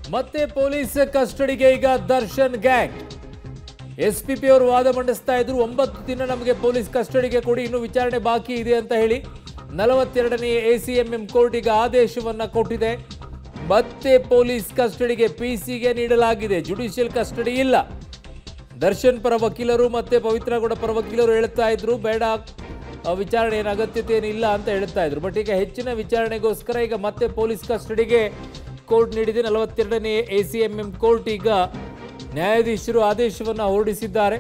ಮತ್ತೆ ಪೊಲೀಸ್ ಕಸ್ಟಡಿಗೆ ಈಗ Darshan gang S P P ಅವರು ವಾದ ಮಂಡಿಸ್ತಾ ಇದ್ರು ಒಂಬತ್ತು ದಿನ ನಮಗೆ ಪೊಲೀಸ್ ಕಸ್ಟಡಿಗೆ ಕೊಡಿ ಇನ್ನು ವಿಚಾರಣೆ ಬಾಕಿ ಇದೆ ಅಂತ ಹೇಳಿ ನಲವತ್ತೆರಡನೇ A C M M court ಈಗ ಆದೇಶವನ್ನ ಕೊಟ್ಟಿದೆ ಮತ್ತೆ ಪೊಲೀಸ್ ಕಸ್ಟಡಿಗೆ ಪಿ ಸಿಗೆ ನೀಡಲಾಗಿದೆ ಜುಡಿಷಿಯಲ್ ಕಸ್ಟಡಿ ಇಲ್ಲ ದರ್ಶನ್ ಪರ ವಕೀಲರು ಮತ್ತೆ ಪವಿತ್ರಗೌಡ ಪರ ವಕೀಲರು ಹೇಳ್ತಾ ಇದ್ರು ಬೇಡ ಆ, ವಿಚಾರಣೆ ಏನು ಅಗತ್ಯತೆ ಏನಿಲ್ಲ ಅಂತ ಹೇಳ್ತಾ ಇದ್ರು ಬಟ್ ಈಗ ಹೆಚ್ಚಿನ ವಿಚಾರಣೆಗೋಸ್ಕರ ಈಗ ಮತ್ತೆ ಪೊಲೀಸ್ ಕಸ್ಟಡಿಗೆ ಕೋರ್ಟ್ ನೀಡಿದೆ ನಲವತ್ತೆರಡನೇ A C M M court ಈಗ ನ್ಯಾಯಾಧೀಶರು ಆದೇಶವನ್ನು ಹೊರಡಿಸಿದ್ದಾರೆ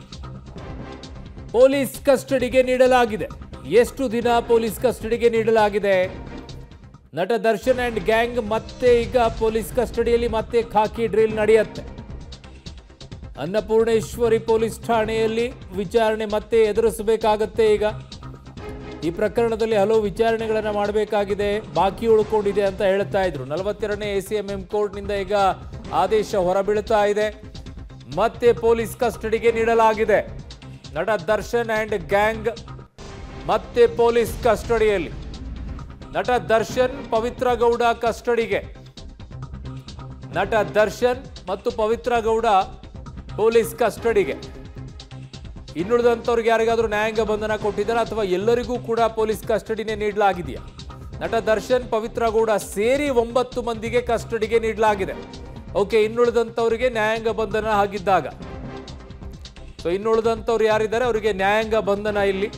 ಪೊಲೀಸ್ ಕಸ್ಟಡಿಗೆ ನೀಡಲಾಗಿದೆ ಎಷ್ಟು ದಿನ ಪೊಲೀಸ್ ಕಸ್ಟಡಿಗೆ ನೀಡಲಾಗಿದೆ ನಟ ದರ್ಶನ್ ಅಂಡ್ ಗ್ಯಾಂಗ್ ಮತ್ತೆ ಈಗ ಪೊಲೀಸ್ ಕಸ್ಟಡಿಯಲ್ಲಿ ಮತ್ತೆ ಖಾಕಿ ಡ್ರಿಲ್ ನಡೆಯುತ್ತೆ ಅನ್ನಪೂರ್ಣೇಶ್ವರಿ ಪೊಲೀಸ್ ಠಾಣೆಯಲ್ಲಿ ವಿಚಾರಣೆ ಮತ್ತೆ ಎದುರಿಸಬೇಕಾಗತ್ತೆ ಈಗ ಈ ಪ್ರಕರಣದಲ್ಲಿ ಹಲವು ವಿಚಾರಣೆಗಳನ್ನು ಮಾಡಬೇಕಾಗಿದೆ ಬಾಕಿ ಉಳ್ಕೊಂಡಿದೆ ಅಂತ ಹೇಳ್ತಾ ಇದ್ರು ನಲವತ್ತೆರಡನೇ ಎ ಸಿ ಎಂ ಎಂ ಕೋರ್ಟ್ನಿಂದ ಈಗ ಆದೇಶ ಹೊರಬೀಳ್ತಾ ಇದೆ ಮತ್ತೆ ಪೊಲೀಸ್ ಕಸ್ಟಡಿಗೆ ನೀಡಲಾಗಿದೆ ನಟ ದರ್ಶನ್ ಆ್ಯಂಡ್ ಗ್ಯಾಂಗ್ ಮತ್ತೆ ಪೊಲೀಸ್ ಕಸ್ಟಡಿಯಲ್ಲಿ ನಟ ದರ್ಶನ್ ಪವಿತ್ರ ಗೌಡ ಕಸ್ಟಡಿಗೆ ನಟ ದರ್ಶನ್ ಮತ್ತು ಪವಿತ್ರ ಗೌಡ ಪೊಲೀಸ್ ಕಸ್ಟಡಿಗೆ ಇನ್ನುಳಿದಂಥವ್ರಿಗೆ ಯಾರಿಗಾದ್ರೂ ನ್ಯಾಯಾಂಗ ಬಂಧನ ಕೊಟ್ಟಿದ್ದಾರೆ ಅಥವಾ ಎಲ್ಲರಿಗೂ ಕೂಡ ಪೊಲೀಸ್ ಕಸ್ಟಡಿನೇ ನೀಡಲಾಗಿದೆಯಾ ನಟ ದರ್ಶನ್ ಪವಿತ್ರ ಗೌಡ ಸೇರಿ ಒಂಬತ್ತು ಮಂದಿಗೆ ಕಸ್ಟಡಿಗೆ ನೀಡಲಾಗಿದೆ ಓಕೆ ಇನ್ನುಳಿದಂಥವರಿಗೆ ನ್ಯಾಯಾಂಗ ಬಂಧನ ಆಗಿದ್ದಾಗ ಸೊ ಇನ್ನುಳಿದಂಥವ್ರು ಯಾರಿದ್ದಾರೆ ಅವರಿಗೆ ನ್ಯಾಯಾಂಗ ಬಂಧನ ಇಲ್ಲಿ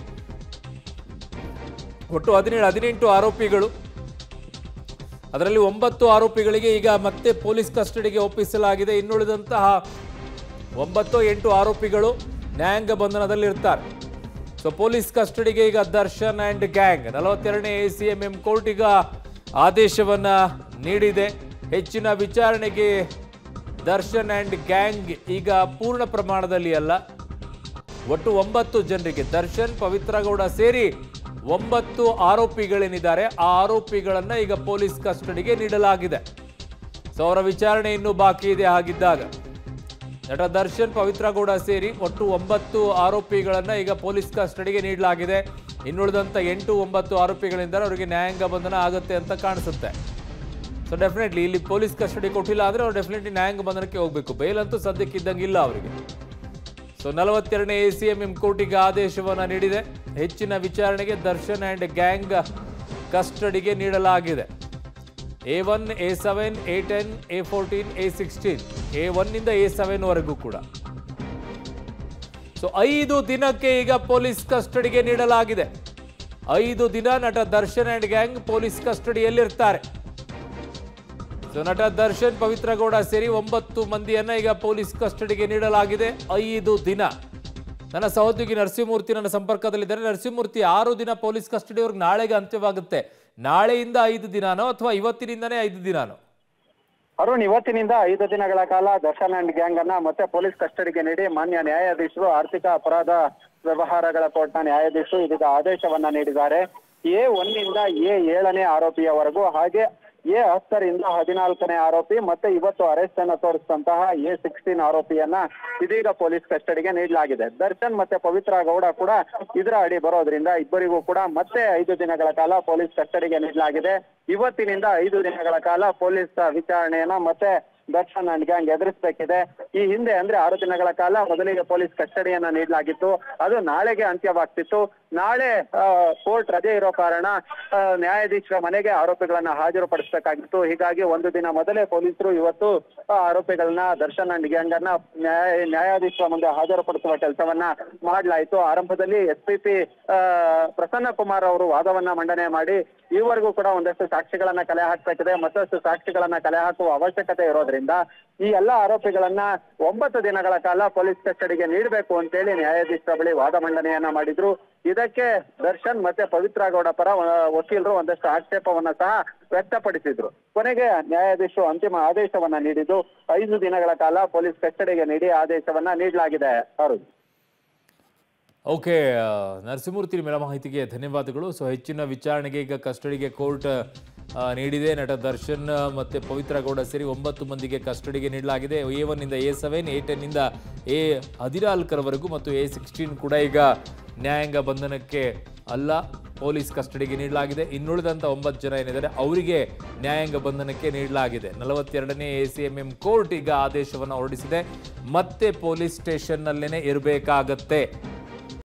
ಒಟ್ಟು ಹದಿನೇಳು ಹದಿನೆಂಟು ಆರೋಪಿಗಳು ಅದರಲ್ಲಿ ಒಂಬತ್ತು ಆರೋಪಿಗಳಿಗೆ ಈಗ ಮತ್ತೆ ಪೊಲೀಸ್ ಕಸ್ಟಡಿಗೆ ಒಪ್ಪಿಸಲಾಗಿದೆ ಇನ್ನುಳಿದಂತಹ ಒಂಬತ್ತು ಎಂಟು ಆರೋಪಿಗಳು ನ್ಯಾಯಾಂಗ ಬಂಧನದಲ್ಲಿರ್ತಾರೆ ಸೊ ಪೊಲೀಸ್ ಕಸ್ಟಡಿಗೆ ಈಗ ದರ್ಶನ್ ಆ್ಯಂಡ್ ಗ್ಯಾಂಗ್ ನಲವತ್ತೆರಡನೇ A C M M court ಈಗ ಆದೇಶವನ್ನ ನೀಡಿದೆ ಹೆಚ್ಚಿನ ವಿಚಾರಣೆಗೆ ದರ್ಶನ್ ಆ್ಯಂಡ್ ಗ್ಯಾಂಗ್ ಈಗ ಪೂರ್ಣ ಪ್ರಮಾಣದಲ್ಲಿ ಅಲ್ಲ ಒಟ್ಟು ಒಂಬತ್ತು ಜನರಿಗೆ ದರ್ಶನ್ ಪವಿತ್ರ ಗೌಡ ಸೇರಿ ಒಂಬತ್ತು ಆರೋಪಿಗಳೇನಿದ್ದಾರೆ ಆ ಆರೋಪಿಗಳನ್ನ ಈಗ ಪೊಲೀಸ್ ಕಸ್ಟಡಿಗೆ ನೀಡಲಾಗಿದೆ ಸೊ ಅವರ ವಿಚಾರಣೆ ಇನ್ನೂ ಬಾಕಿ ಇದೆ ಹಾಗಿದ್ದಾಗ ನಟ ದರ್ಶನ್ ಪವಿತ್ರ ಗೌಡ ಸೇರಿ ಒಟ್ಟು ಒಂಬತ್ತು ಆರೋಪಿಗಳನ್ನ ಈಗ ಪೊಲೀಸ್ ಕಸ್ಟಡಿಗೆ ನೀಡಲಾಗಿದೆ ಇನ್ನುಳಿದಂಥ ಎಂಟು ಒಂಬತ್ತು ಆರೋಪಿಗಳಿಂದ ಅವರಿಗೆ ನ್ಯಾಯಾಂಗ ಬಂಧನ ಆಗುತ್ತೆ ಅಂತ ಕಾಣಿಸುತ್ತೆ ಸೊ ಡೆಫಿನೆಟ್ಲಿ ಇಲ್ಲಿ ಪೊಲೀಸ್ ಕಸ್ಟಡಿ ಕೊಟ್ಟಿಲ್ಲ ಅಂದ್ರೆ ಅವ್ರು ಡೆಫಿನೆಟ್ಲಿ ನ್ಯಾಯಾಂಗ ಬಂಧನಕ್ಕೆ ಹೋಗಬೇಕು ಬೇಲ್ ಅಂತೂ ಸದ್ಯಕ್ಕೆ ಇದ್ದಂಗಿಲ್ಲ ಅವರಿಗೆ ಸೊ ನಲವತ್ತೆರಡನೇ ಎ ಸಿ ಎಂ ಎಂ ಕೋರ್ಟಿಗೆ ಆದೇಶವನ್ನು ನೀಡಿದೆ ಹೆಚ್ಚಿನ ವಿಚಾರಣೆಗೆ ದರ್ಶನ್ ಆ್ಯಂಡ್ ಗ್ಯಾಂಗ್ ಕಸ್ಟಡಿಗೆ ನೀಡಲಾಗಿದೆ A one A seven A ten A fourteen A sixteen A ಒನ್ನಿಂದ ಎ ಸೆವೆನ್ ವರೆಗೂ ಕೂಡ ಸೊ ಐದು ದಿನಕ್ಕೆ ಈಗ ಪೊಲೀಸ್ ಕಸ್ಟಡಿಗೆ ನೀಡಲಾಗಿದೆ ಐದು ದಿನ ನಟ ದರ್ಶನ್ ಆ್ಯಂಡ್ ಗ್ಯಾಂಗ್ ಪೊಲೀಸ್ ಕಸ್ಟಡಿಯಲ್ಲಿರ್ತಾರೆ ಸೊ ನಟ ದರ್ಶನ್ ಪವಿತ್ರ ಗೌಡ ಸೇರಿ ಒಂಬತ್ತು ಮಂದಿಯನ್ನ ಈಗ ಪೊಲೀಸ್ ಕಸ್ಟಡಿಗೆ ನೀಡಲಾಗಿದೆ ಐದು ದಿನ ನನ್ನ ಸಹೋದ್ಯೋಗಿ ನರಸಿಂಹಮೂರ್ತಿ ನನ್ನ ಸಂಪರ್ಕದಲ್ಲಿದ್ದಾರೆ ನರಸಿಂಹಮೂರ್ತಿ ಆರು ದಿನ ಪೊಲೀಸ್ ಕಸ್ಟಡಿವರೆಗೆ ನಾಳೆಗೆ ಅಂತ್ಯವಾಗುತ್ತೆ ನಾಳೆಯಿಂದ ಐದು ದಿನಾನೋ ಅಥವಾ ಇವತ್ತಿನಿಂದನೇ ಐದು ದಿನಾನೋ ಅರುಣ್ ಇವತ್ತಿನಿಂದ ಐದು ದಿನಗಳ ಕಾಲ ದರ್ಶನ್ ಅಂಡ್ ಗ್ಯಾಂಗ್ ಅನ್ನ ಮತ್ತೆ ಪೊಲೀಸ್ ಕಸ್ಟಡಿಗೆ ನೀಡಿ ಮಾನ್ಯ ನ್ಯಾಯಾಧೀಶರು ಆರ್ಥಿಕ ಅಪರಾಧ ವ್ಯವಹಾರಗಳ ಕೋರ್ಟ್ನ ನ್ಯಾಯಾಧೀಶರು ಇದೀಗ ಆದೇಶವನ್ನ ನೀಡಿದ್ದಾರೆ ಎ ಒನ್ನಿಂದ ಎ ಏಳನೇ ಆರೋಪಿಯವರೆಗೂ ಹಾಗೆ ಎ ಹತ್ತರಿಂದ ಹದಿನಾಲ್ಕನೇ ಆರೋಪಿ ಮತ್ತೆ ಇವತ್ತು ಅರೆಸ್ಟ್ ಅನ್ನ ತೋರಿಸಿದಂತಹ ಎ ಸಿಕ್ಸ್ಟೀನ್ ಆರೋಪಿಯನ್ನ ಇದೀಗ ಪೊಲೀಸ್ ಕಸ್ಟಡಿಗೆ ನೀಡಲಾಗಿದೆ ದರ್ಶನ್ ಮತ್ತೆ ಪವಿತ್ರ ಗೌಡ ಕೂಡ ಇದರ ಅಡಿ ಬರೋದ್ರಿಂದ ಇಬ್ಬರಿಗೂ ಕೂಡ ಮತ್ತೆ ಐದು ದಿನಗಳ ಕಾಲ ಪೊಲೀಸ್ ಕಸ್ಟಡಿಗೆ ನೀಡಲಾಗಿದೆ ಇವತ್ತಿನಿಂದ ಐದು ದಿನಗಳ ಕಾಲ ಪೊಲೀಸ್ ವಿಚಾರಣೆಯನ್ನ ಮತ್ತೆ ದರ್ಶನ್ ಅಂಡ್ ಗ್ಯಾಂಗ್ ಎದುರಿಸಬೇಕಿದೆ ಈ ಹಿಂದೆ ಅಂದ್ರೆ ಆರು ದಿನಗಳ ಕಾಲ ಮೊದಲಿಗೆ ಪೊಲೀಸ್ ಕಸ್ಟಡಿಯನ್ನ ನೀಡಲಾಗಿತ್ತು ಅದು ನಾಳೆಗೆ ಅಂತ್ಯವಾಗ್ತಿತ್ತು ನಾಳೆ ಕೋರ್ಟ್ ರಜೆ ಇರೋ ಕಾರಣ ಆ, ನ್ಯಾಯಾಧೀಶರ ಮನೆಗೆ ಆರೋಪಿಗಳನ್ನ ಹಾಜರುಪಡಿಸಬೇಕಾಗಿತ್ತು ಹೀಗಾಗಿ ಒಂದು ದಿನ ಮೊದಲೇ ಪೊಲೀಸರು ಇವತ್ತು ಆ, ಆರೋಪಿಗಳನ್ನ ದರ್ಶನ್ ಅಂಡ್ ಗ್ಯಾಂಗ್ ಅನ್ನ ನ್ಯಾಯ ನ್ಯಾಯಾಧೀಶರ ಮುಂದೆ ಹಾಜರುಪಡಿಸುವ ಕೆಲಸವನ್ನ ಮಾಡಲಾಯಿತು ಆರಂಭದಲ್ಲಿ S P P Prasanna Kumar ಅವರು ವಾದವನ್ನ ಮಂಡನೆ ಮಾಡಿ ಈವರೆಗೂ ಕೂಡ ಒಂದಷ್ಟು ಸಾಕ್ಷಿಗಳನ್ನ ಕಲೆ ಹಾಕ್ಬೇಕಿದೆ ಮತ್ತಷ್ಟು ಸಾಕ್ಷಿಗಳನ್ನ ಕಲೆ ಹಾಕುವ ಅವಶ್ಯಕತೆ ಇರೋದ್ರಿಂದ ಈ ಎಲ್ಲಾ ಆರೋಪಿಗಳನ್ನ ಒಂಬತ್ತು ದಿನಗಳ ಕಾಲ ಪೊಲೀಸ್ ಕಸ್ಟಡಿಗೆ ನೀಡಬೇಕು ಅಂತೇಳಿ ನ್ಯಾಯಾಧೀಶರ ಬಳಿ ವಾದ ಮಂಡನೆಯನ್ನ ಮಾಡಿದ್ರು ಇದಕ್ಕೆ ದರ್ಶನ್ ಮತ್ತೆ ಪವಿತ್ರ ಗೌಡ ಪರ ವ- ವಕೀಲರು ಒಂದಷ್ಟು ಆಕ್ಷೇಪವನ್ನ ಸಹ ವ್ಯಕ್ತಪಡಿಸಿದ್ರು ಕೊನೆಗೆ ನ್ಯಾಯಾಧೀಶರು ಅಂತಿಮ ಆದೇಶವನ್ನ ನೀಡಿದ್ದು ಐದು ದಿನಗಳ ಕಾಲ ಪೊಲೀಸ್ ಕಸ್ಟಡಿಗೆ ನೀಡಿ ಆದೇಶವನ್ನ ನೀಡಲಾಗಿದೆ ಅರುಣ್ ಓಕೆ ಆ, ನರಸಿಂಹಮೂರ್ತಿ ನಿಮ್ಮೆಲ್ಲ ಮಾಹಿತಿಗೆ ಧನ್ಯವಾದಗಳು ಸೊ ಹೆಚ್ಚಿನ ವಿಚಾರಣೆಗೆ ಈಗ ಕಸ್ಟಡಿಗೆ ಕೋರ್ಟ್ ಆ, ನೀಡಿದೆ ನಟ ದರ್ಶನ್ ಮತ್ತು ಪವಿತ್ರ ಗೌಡ ಸೇರಿ ಒಂಬತ್ತು ಮಂದಿಗೆ ಕಸ್ಟಡಿಗೆ ನೀಡಲಾಗಿದೆ ಎ ಒನ್ನಿಂದ ಎ ಸೆವೆನ್ ಎ ಟೆನ್ನಿಂದ ಎ ಹದಿನಾಲ್ಕರವರೆಗೂ ಮತ್ತು ಎ ಸಿಕ್ಸ್ಟೀನ್ ಕೂಡ ಈಗ ನ್ಯಾಯಾಂಗ ಬಂಧನಕ್ಕೆ ಅಲ್ಲ ಪೊಲೀಸ್ ಕಸ್ಟಡಿಗೆ ನೀಡಲಾಗಿದೆ ಇನ್ನುಳಿದಂಥ ಒಂಬತ್ತು ಜನ ಏನಿದ್ದಾರೆ ಅವರಿಗೆ ನ್ಯಾಯಾಂಗ ಬಂಧನಕ್ಕೆ ನೀಡಲಾಗಿದೆ ನಲವತ್ತೆರಡನೇ A C M M court ಈಗ ಆದೇಶವನ್ನು ಹೊರಡಿಸಿದೆ ಮತ್ತೆ ಪೊಲೀಸ್ ಸ್ಟೇಷನ್ನಲ್ಲೇ ಇರಬೇಕಾಗತ್ತೆ